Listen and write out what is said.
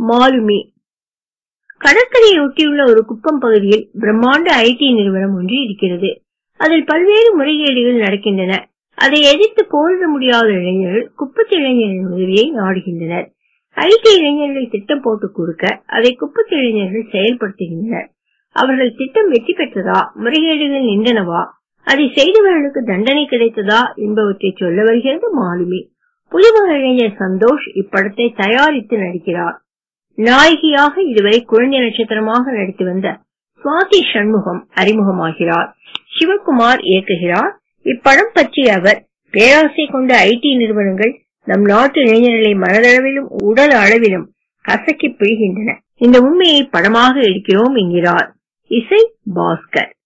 மாலுமி கடற்கரையை ஒட்டியுள்ள ஒரு குப்பம் பகுதியில் பிரம்மாண்ட ஐடி நிறுவனம் ஒன்று இருக்கிறது அதில் பல்வேறு முறைகேடுகள் நடக்கின்றன அதை எதிர்த்து போரிட முடியாத இளைஞர்கள் குப்பத்து இளைஞரின் உதவியை நாடுகின்றனர் ஐடி இளைஞர்கள் திட்டம் போட்டு கொடுக்க அதை குப்பத்து இளைஞர்கள் செயல்படுத்துகின்றனர் அவர்கள் திட்டம் வெற்றி பெற்றதா முறைகேடுகள் நின்றனவா அதை செய்தவர்களுக்கு தண்டனை கிடைத்ததா என்பவற்றை சொல்ல வருகிறது மாலுமி புதுமுக இளைஞர் சந்தோஷ் இப்படத்தை தயாரித்து நடிக்கிறார் நாயகியாக இதுவரை குழந்தை நட்சத்திரமாக நடித்து வந்த சுவாதி சண்முகம் அறிமுகமாகிறார் சிவகுமார் இயக்குகிறார் இப்படம் பற்றி அவர் பேராசை கொண்ட ஐடி நிறுவனங்கள் நம் நாட்டு இளைஞர்களை மனதளவிலும் உடல் அளவிலும் கசக்கி பிழிகின்றன இந்த உண்மையை படமாக எடுக்கிறோம் என்கிறார் இசை பாஸ்கர்